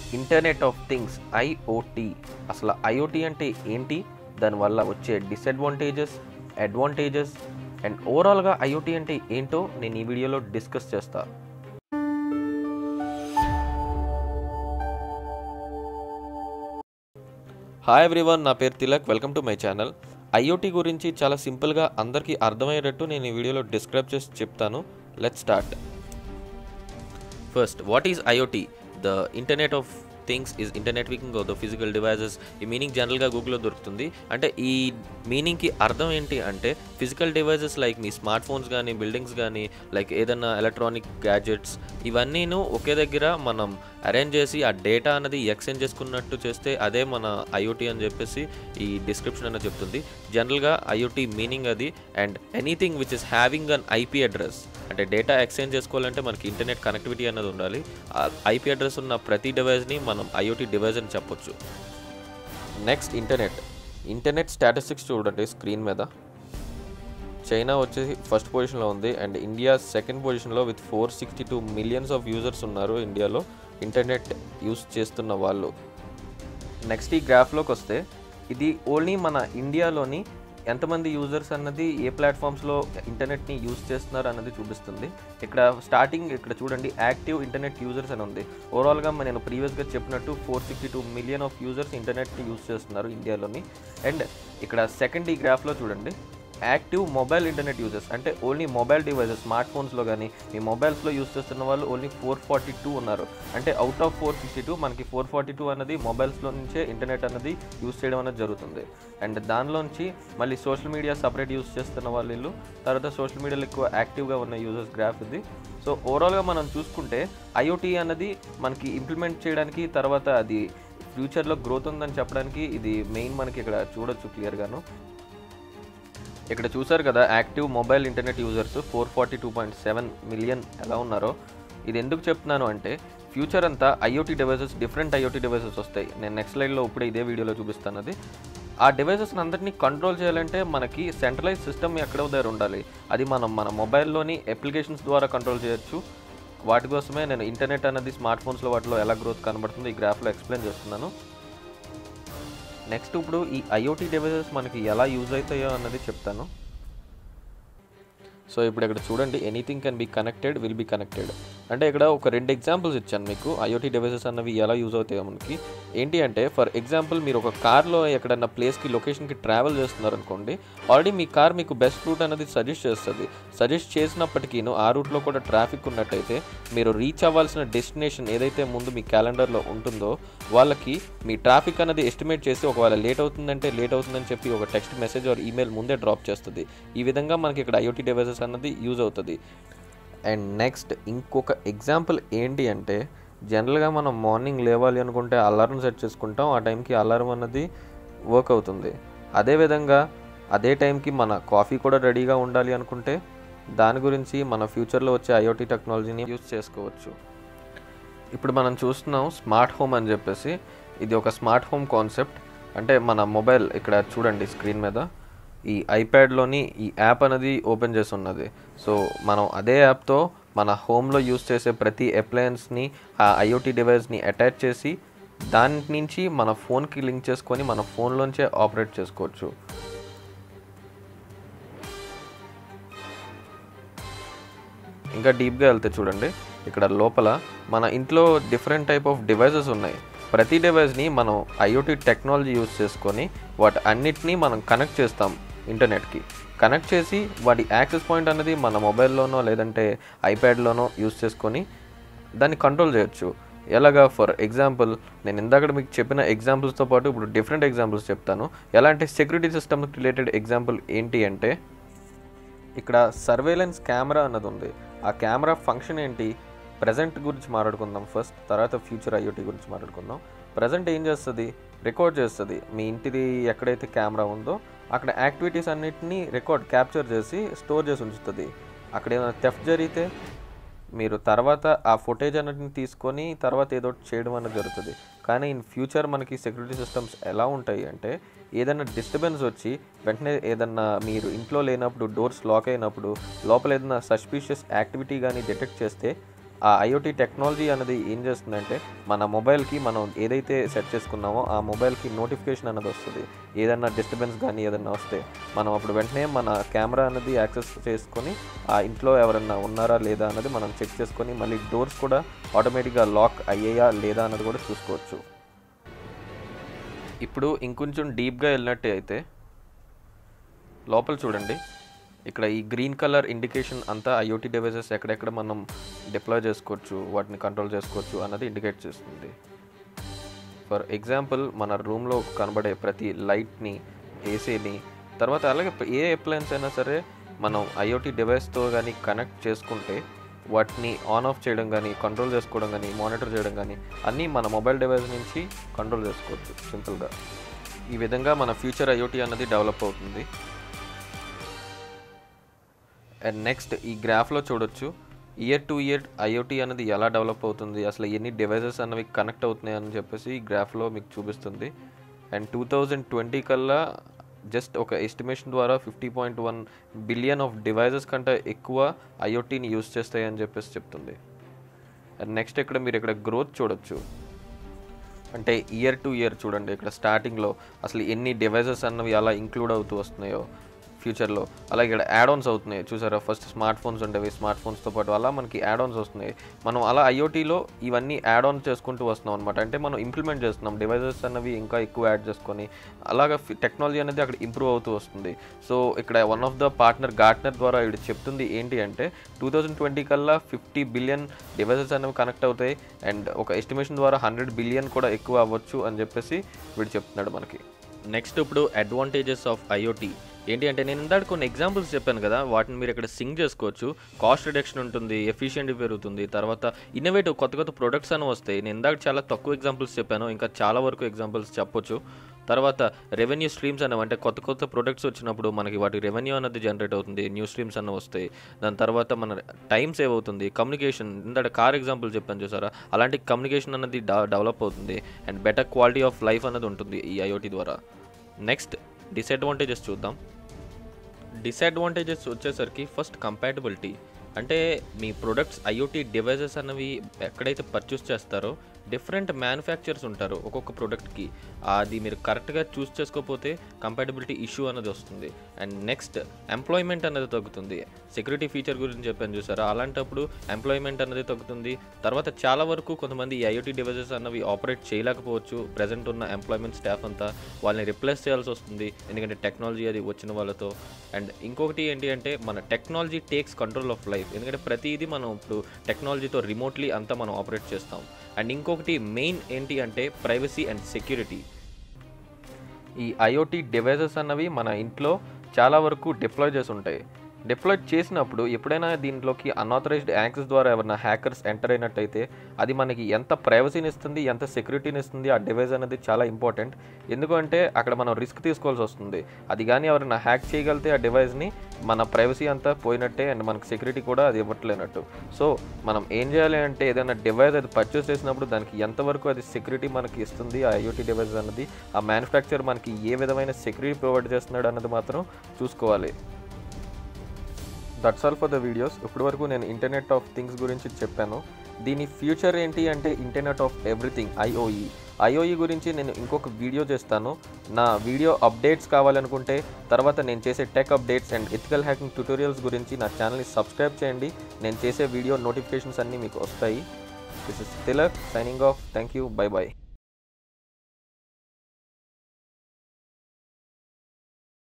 internet of things IoT అసలు IoT అంటే ఏంటి దానివల్ల వచ్చే డిసడ్వాంటేజెస్ అడ్వాంటేజెస్ అండ్ ఓవరాల్గా ఐఓటీ అంటే ఏంటో నేను ఈ వీడియోలో డిస్కస్ చేస్తా హాయ్ ఎవ్రీవన్ నా పేరు Tilak welcome to my channel IoT గురించి చాలా సింపుల్గా అందరికీ అర్థమయ్యేటట్టు నేను ఈ వీడియోలో డిస్క్రైబ్ చేసి చెప్తాను let start first what is IoT the internet of things is internet working of the physical devices ఈ మీనింగ్ జనరల్గా గూగుల్లో దొరుకుతుంది అంటే ఈ మీనింగ్కి అర్థం ఏంటి అంటే ఫిజికల్ డివైజెస్ లైక్ మీ స్మార్ట్ ఫోన్స్ కానీ బిల్డింగ్స్ కానీ లైక్ ఏదైనా ఎలక్ట్రానిక్ గ్యాజెట్స్ ఇవన్నీను ఒకే దగ్గర మనం అరేంజ్ చేసి ఆ డేటా అనేది ఎక్స్చేంజ్ చేసుకున్నట్టు చేస్తే అదే మన ఐఓటీ అని చెప్పేసి ఈ డిస్క్రిప్షన్ అనేది చెప్తుంది జనరల్గా ఐఓటీ మీనింగ్ అది and anything which is having an IP address అంటే డేటా ఎక్స్చేంజ్ చేసుకోవాలంటే మనకి ఇంటర్నెట్ కనెక్టివిటీ అనేది ఉండాలి ఆ ఐపీ అడ్రస్ ఉన్న ప్రతి డివైస్ని మనం ఐఓటీ డివైస్ అని చెప్పొచ్చు నెక్స్ట్ ఇంటర్నెట్ ఇంటర్నెట్ స్టాటిస్టిక్స్ చూడండి స్క్రీన్ మీద చైనా వచ్చేసి ఫస్ట్ పొజిషన్లో ఉంది అండ్ ఇండియా సెకండ్ పొజిషన్లో with four sixty two millions of users ఉన్నారు ఇండియాలో ఇంటర్నెట్ యూస్ చేస్తున్న వాళ్ళు నెక్స్ట్ ఈ గ్రాఫ్లోకి వస్తే ఇది ఓన్లీ మన ఇండియాలోని ఎంతమంది యూజర్స్ అన్నది ఏ ప్లాట్ఫామ్స్లో ఇంటర్నెట్ని యూజ్ చేస్తున్నారు అన్నది చూపిస్తుంది ఇక్కడ స్టార్టింగ్ ఇక్కడ చూడండి యాక్టివ్ ఇంటర్నెట్ యూజర్స్ అని ఉంది ఓవరాల్గా నేను ప్రీవియస్గా చెప్పినట్టు four sixty two million of users ఇంటర్నెట్ని యూజ్ చేస్తున్నారు ఇండియాలోని అండ్ ఇక్కడ సెకండ్ ఈ గ్రాఫ్లో చూడండి యాక్టివ్ మొబైల్ ఇంటర్నెట్ యూజర్స్ అంటే ఓన్లీ మొబైల్ డివైజెస్ స్మార్ట్ ఫోన్స్లో కానీ మీ మొబైల్స్లో యూస్ చేస్తున్న వాళ్ళు ఓన్లీ ఫోర్ ఫార్టీ టూ ఉన్నారు అంటే out of four sixty two మనకి ఫోర్ ఫార్టీ టూ అనేది మొబైల్స్లో నుంచే ఇంటర్నెట్ అనేది యూస్ చేయడం అనేది జరుగుతుంది అండ్ దానిలోంచి మళ్ళీ సోషల్ మీడియా సపరేట్ యూస్ చేస్తున్న వాళ్ళు వీళ్ళు తర్వాత సోషల్ మీడియాలో ఎక్కువ యాక్టివ్గా ఉన్న యూజర్స్ గ్రాఫ్ ఇది సో ఓవరాల్గా మనం చూసుకుంటే ఐఓటీ అన్నది మనకి ఇంప్లిమెంట్ చేయడానికి తర్వాత అది ఫ్యూచర్లో గ్రోత్ ఉందని చెప్పడానికి ఇది మెయిన్ మనకి ఇక్కడ చూడొచ్చు క్లియర్గాను ఇక్కడ చూసారు కదా active mobile internet users four forty two point seven million ఎలా ఉన్నారో ఇది ఎందుకు చెప్తున్నాను అంటే ఫ్యూచర్ అంతా IoT devices different IoT devices వస్తాయి నేను నెక్స్ట్ స్లైడ్లో ఇప్పుడే ఇదే వీడియోలో చూపిస్తాను అది ఆ డివైసెస్ అందరినీ కంట్రోల్ చేయాలంటే మనకి సెంట్రలైజ్ సిస్టమ్ ఎక్కడో దగ్గర ఉండాలి అది మనం మన మొబైల్లోని అప్లికేషన్స్ ద్వారా కంట్రోల్ చేయొచ్చు వాటి కోసమే నేను ఇంటర్నెట్ అనేది స్మార్ట్ ఫోన్స్లో వాటిలో ఎలా గ్రోత్ కనబడుతుందో ఈ గ్రాఫ్లో ఎక్స్ప్లెయిన్ చేస్తున్నాను నెక్స్ట్ ఇప్పుడు ఈ ఐఓటీ డివైసెస్ మనకి ఎలా యూజ్ అవుతాయో అన్నది చెప్తాను సో ఇప్పుడు ఇక్కడ చూడండి anything can be connected will be connected అంటే ఇక్కడ ఒక రెండు ఎగ్జాంపుల్స్ ఇచ్చాను మీకు ఐఓటీ డివైసెస్ అన్నవి ఎలా యూజ్ అవుతాయో మనకి ఏంటి అంటే ఫర్ ఎగ్జాంపుల్ మీరు ఒక కార్లో ఎక్కడన్నా ప్లేస్కి లొకేషన్కి ట్రావెల్ చేస్తున్నారు అనుకోండి ఆల్రెడీ మీ కార్ మీకు బెస్ట్ రూట్ అనేది సజెస్ట్ చేస్తుంది సజెస్ట్ చేసినప్పటికీ ఆ రూట్లో కూడా ట్రాఫిక్ ఉన్నట్టయితే మీరు రీచ్ అవ్వాల్సిన డెస్టినేషన్ ఏదైతే ముందు మీ క్యాలెండర్లో ఉంటుందో వాళ్ళకి మీ ట్రాఫిక్ అనేది ఎస్టిమేట్ చేసి ఒకవేళ లేట్ అవుతుందంటే లేట్ అవుతుందని చెప్పి ఒక టెక్స్ట్ మెసేజ్ ఆర్ ఈమెయిల్ ముందే డ్రాప్ చేస్తుంది ఈ విధంగా మనకి ఇక్కడ ఐఓటీ డివైసెస్ అన్నది యూజ్ అవుతుంది అండ్ నెక్స్ట్ ఇంకొక ఎగ్జాంపుల్ ఏంటి అంటే జనరల్గా మనం మార్నింగ్ లేవాలి అనుకుంటే అలారం సెట్ చేసుకుంటాం ఆ టైంకి అలారం అన్నది వర్క్ అవుతుంది అదేవిధంగా అదే టైంకి మన కాఫీ కూడా రెడీగా ఉండాలి అనుకుంటే దాని గురించి మన ఫ్యూచర్లో వచ్చే ఐఓటీ టెక్నాలజీని యూజ్ చేసుకోవచ్చు ఇప్పుడు మనం చూస్తున్నాం స్మార్ట్ హోమ్ అని చెప్పేసి ఇది ఒక స్మార్ట్ హోమ్ కాన్సెప్ట్ అంటే మన మొబైల్ ఇక్కడ చూడండి స్క్రీన్ మీద ఈ ఐప్యాడ్లోని ఈ యాప్ అనేది ఓపెన్ చేసి ఉన్నది సో మనం అదే యాప్తో మన హోమ్లో యూస్ చేసే ప్రతి అప్లయన్స్ని ఆ ఐఓటీ డివైస్ని అటాచ్ చేసి దాని నుంచి మన ఫోన్కి లింక్ చేసుకొని మన ఫోన్లోంచే ఆపరేట్ చేసుకోవచ్చు ఇంకా డీప్గా వెళ్తే చూడండి ఇక్కడ లోపల మన ఇంట్లో డిఫరెంట్ టైప్ ఆఫ్ డివైసెస్ ఉన్నాయి ప్రతి డివైస్ని మనం ఐఓటీ టెక్నాలజీ యూస్ చేసుకొని వాటి అన్నిటినీ మనం కనెక్ట్ చేస్తాం ఇంటర్నెట్కి కనెక్ట్ చేసి వాటి యాక్సెస్ పాయింట్ అనేది మన మొబైల్లోనో లేదంటే ఐప్యాడ్లోనో యూస్ చేసుకొని దాన్ని కంట్రోల్ చేయొచ్చు ఎలాగా ఫర్ ఎగ్జాంపుల్ నేను ఇందాక మీకు చెప్పిన ఎగ్జాంపుల్స్తో పాటు ఇప్పుడు డిఫరెంట్ ఎగ్జాంపుల్స్ చెప్తాను ఎలా అంటే సెక్యూరిటీ సిస్టమ్ రిలేటెడ్ ఎగ్జాంపుల్ ఏంటి అంటే ఇక్కడ సర్వేలెన్స్ కెమెరా అన్నది ఉంది ఆ కెమెరా ఫంక్షన్ ఏంటి ప్రజెంట్ గురించి మాట్లాడుకుందాం ఫస్ట్ తర్వాత ఫ్యూచర్ ఐఓటీ గురించి మాట్లాడుకుందాం ప్రజెంట్ ఏం చేస్తుంది రికార్డ్ చేస్తుంది మీ ఇంటిది ఎక్కడైతే కెమెరా ఉందో అక్కడ యాక్టివిటీస్ అన్నిటినీ రికార్డ్ క్యాప్చర్ చేసి స్టోర్ చేసి ఉంచుతుంది అక్కడ ఏమైనా థెఫ్ట్ జరిగితే మీరు తర్వాత ఆ ఫుటేజ్ అన్నిటిని తీసుకొని తర్వాత ఏదో ఒకటి చేయడం అనేది జరుగుతుంది కానీ ఇన్ ఫ్యూచర్ మనకి సెక్యూరిటీ సిస్టమ్స్ ఎలా ఉంటాయి అంటే ఏదైనా డిస్టర్బెన్స్ వచ్చి వెంటనే ఏదన్నా మీరు ఇంట్లో లేనప్పుడు డోర్స్ లాక్ అయినప్పుడు లోపల ఏదైనా సస్పీషియస్ యాక్టివిటీ కానీ డిటెక్ట్ చేస్తే ఆ ఐఓటీ టెక్నాలజీ అనేది ఏం చేస్తుందంటే మన మొబైల్కి మనం ఏదైతే సెట్ చేసుకున్నామో ఆ మొబైల్కి నోటిఫికేషన్ అనేది వస్తుంది ఏదైనా డిస్టర్బెన్స్ కానీ ఏదైనా వస్తే మనం అప్పుడు వెంటనే మన కెమెరా అనేది యాక్సెస్ చేసుకొని ఆ ఇంట్లో ఎవరైనా ఉన్నారా లేదా అన్నది మనం చెక్ చేసుకొని మళ్ళీ డోర్స్ కూడా ఆటోమేటిక్గా లాక్ అయ్యాయా లేదా అన్నది కూడా చూసుకోవచ్చు ఇప్పుడు ఇంకొంచెం డీప్గా వెళ్ళినట్టే అయితే లోపల చూడండి ఇక్కడ ఈ గ్రీన్ కలర్ ఇండికేషన్ అంతా ఐఓటీ డివైసెస్ ఎక్కడెక్కడ మనం డిప్లాయ్ చేసుకోవచ్చు వాటిని కంట్రోల్ చేసుకోవచ్చు అన్నది ఇండికేట్ చేస్తుంది ఫర్ ఎగ్జాంపుల్ మన రూమ్లో కనబడే ప్రతి లైట్ని ఏసీని తర్వాత అలాగే ఏ అప్లయన్స్ అయినా సరే మనం ఐఓటీ డివైస్తో కానీ కనెక్ట్ చేసుకుంటే వాటిని ఆన్ ఆఫ్ చేయడం కానీ కంట్రోల్ చేసుకోవడం కానీ మానిటర్ చేయడం కానీ అన్నీ మన మొబైల్ డివైస్ నుంచి కంట్రోల్ చేసుకోవచ్చు సింపుల్గా ఈ విధంగా మన ఫ్యూచర్ ఐఓటీ అన్నది డెవలప్ అవుతుంది అండ్ నెక్స్ట్ ఈ గ్రాఫ్లో చూడొచ్చు ఇయర్ టు ఇయర్ ఐఓటీ అనేది ఎలా డెవలప్ అవుతుంది అసలు ఎన్ని డివైసెస్ అన్నవి కనెక్ట్ అవుతున్నాయి అని చెప్పేసి ఈ గ్రాఫ్లో మీకు చూపిస్తుంది అండ్ టూ థౌజండ్ ట్వంటీ కల్లా జస్ట్ ఒక ఎస్టిమేషన్ ద్వారా fifty point one billion of devices కంటే ఎక్కువ ఐఓటీని యూస్ చేస్తాయని చెప్పేసి చెప్తుంది అండ్ నెక్స్ట్ ఇక్కడ మీరు ఇక్కడ గ్రోత్ చూడొచ్చు అంటే ఇయర్ టు ఇయర్ చూడండి ఇక్కడ స్టార్టింగ్లో అసలు ఎన్ని డివైజెస్ అన్నవి అలా ఇంక్లూడ్ అవుతూ వస్తున్నాయో ఫ్యూచర్లో అలాగే ఇక్కడ యాడ్ ఆన్స్ అవుతున్నాయి చూసారా ఫస్ట్ స్మార్ట్ ఫోన్స్ ఉండేవి స్మార్ట్ ఫోన్స్తో పాటు అలా మనకి యాడ్ ఆన్స్ వస్తున్నాయి మనం అలా ఐఓటీలో ఇవన్నీ యాడ్ ఆన్ చేసుకుంటూ వస్తున్నాం అనమాట అంటే మనం ఇంప్లిమెంట్ చేస్తున్నాం డివైజెస్ అన్నవి ఇంకా ఎక్కువ యాడ్ చేసుకొని అలాగా టెక్నాలజీ అనేది అక్కడ ఇంప్రూవ్ అవుతూ వస్తుంది సో ఇక్కడ one of the partner Gartner ద్వారా ఇక్కడ చెప్తుంది ఏంటి అంటే టూ థౌజండ్ ట్వంటీ కల్లా ఫిఫ్టీ బిలియన్ డివైజెస్ అనేవి కనెక్ట్ అవుతాయి అండ్ ఒక ఎస్టిమేషన్ ద్వారా హండ్రెడ్ బిలియన్ కూడా ఎక్కువ అవ్వచ్చు అని చెప్పేసి వీడు చెప్తున్నాడు మనకి నెక్స్ట్ ఇప్పుడు అడ్వాంటేజెస్ ఆఫ్ ఐఓటీ ఏంటి అంటే నేను ఇందాక కొన్ని ఎగ్జాంపుల్స్ చెప్పాను కదా వాటిని మీరు ఇక్కడ సింగ్ చేసుకోవచ్చు కాస్ట్ రిడక్షన్ ఉంటుంది ఎఫిషియెంట్ పెరుగుతుంది తర్వాత ఇన్నోవేటివ్ కొత్త కొత్త ప్రొడక్ట్స్ అని వస్తాయి నేను ఇందాక చాలా తక్కువ ఎగ్జాంపుల్స్ చెప్పాను ఇంకా చాలా వరకు ఎగ్జాంపుల్స్ చెప్పొచ్చు తర్వాత రెవెన్యూ స్ట్రీమ్స్ అనేవి అంటే కొత్త కొత్త ప్రొడక్ట్స్ వచ్చినప్పుడు మనకి వాటి రెవెన్యూ అనేది జనరేట్ అవుతుంది న్యూ స్ట్రీమ్స్ అన్న వస్తాయి దాని తర్వాత మన టైం సేవ్ అవుతుంది కమ్యూనికేషన్ ఇందాక కార్ ఎగ్జాంపుల్ చెప్పాను చూసారా అలాంటి కమ్యూనికేషన్ అనేది డెవలప్ అవుతుంది and better quality of life అనేది ఉంటుంది ఈ ఐఓటీ ద్వారా నెక్స్ట్ డిసడ్వాంటేజెస్ చూద్దాం డిసడ్వాంటేజెస్ వచ్చేసరికి ఫస్ట్ కంపాటబిలిటీ అంటే మీ ప్రొడక్ట్స్ ఐఓటీ డివైజెస్ అన్నవి ఎక్కడైతే పర్చేస్ చేస్తారో డిఫరెంట్ మ్యానుఫ్యాక్చర్స్ ఉంటారు ఒక్కొక్క ప్రోడక్ట్కి అది మీరు కరెక్ట్గా చూస్ చేసుకోకపోతే కంపాటబిలిటీ ఇష్యూ అనేది వస్తుంది అండ్ నెక్స్ట్ ఎంప్లాయ్మెంట్ అనేది తగ్గుతుంది సెక్యూరిటీ ఫీచర్ గురించి చెప్పాను చూసారా అలాంటప్పుడు ఎంప్లాయ్మెంట్ అనేది తగ్గుతుంది తర్వాత చాలా వరకు కొంతమంది ఈ ఐఓటీ డివైజెస్ అన్నవి ఆపరేట్ చేయలేకపోవచ్చు ప్రజెంట్ ఉన్న ఎంప్లాయ్మెంట్ స్టాఫ్ అంతా వాళ్ళని రిప్లేస్ చేయాల్సి వస్తుంది ఎందుకంటే టెక్నాలజీ అది వచ్చిన వాళ్ళతో అండ్ ఇంకొకటి ఏంటి అంటే మన technology takes control of life ఎందుకంటే ప్రతిదీ మనం ఇప్పుడు టెక్నాలజీతో రిమోట్లీ అంతా మనం ఆపరేట్ చేస్తాం అండ్ ఇంకొకటి మెయిన్ ఏంటి అంటే ప్రైవసీ అండ్ సెక్యూరిటీ ఈ ఐఓటీ డివైజెస్ అన్నవి మన ఇంట్లో చాలా వరకు డిప్లాయ్ చేసి ఉంటాయి డిప్లాయ్ చేసినప్పుడు ఎప్పుడైనా దీంట్లోకి అన్ఆథరైజ్డ్ యాక్సెస్ ద్వారా ఎవరైనా హ్యాకర్స్ ఎంటర్ అయినట్టయితే అది మనకి ఎంత ప్రైవసీని ఇస్తుంది ఎంత సెక్యూరిటీని ఇస్తుంది ఆ డివైస్ అనేది చాలా ఇంపార్టెంట్ ఎందుకంటే అక్కడ మనం రిస్క్ తీసుకోవాల్సి వస్తుంది అది కానీ ఎవరైనా హ్యాక్ చేయగలిగితే ఆ డివైస్ని మన ప్రైవసీ అంతా పోయినట్టే అండ్ మనకు సెక్యూరిటీ కూడా అది ఇవ్వట్లేనట్టు సో మనం ఏం చేయాలి అంటే ఏదైనా డివైస్ అది పర్చేస్ చేసినప్పుడు దానికి ఎంతవరకు అది సెక్యూరిటీ మనకి ఇస్తుంది ఆ ఐఓటీ డివైస్ అన్నది ఆ మ్యానుఫ్యాక్చర్ మనకి ఏ విధమైన సెక్యూరిటీ ప్రొవైడ్ చేస్తున్నాడు అన్నది మాత్రం చూసుకోవాలి that's all for the videos ఇప్పటి వరకు నేను ఇంటర్నెట్ ఆఫ్ థింగ్స్ గురించి చెప్పాను దీని ఫ్యూచర్ ఏంటి అంటే internet of everything IoE IoE గురించి నేను ఇంకొక వీడియో చేస్తాను నా వీడియో అప్డేట్స్ కావాలనుకుంటే తర్వాత నేను చేసే tech updates and ethical hacking tutorials గురించి నా ఛానల్ని సబ్స్క్రైబ్ చేయండి నేను చేసే వీడియో నోటిఫికేషన్స్ అన్నీ మీకు వస్తాయి this is Tilak signing off thank you bye by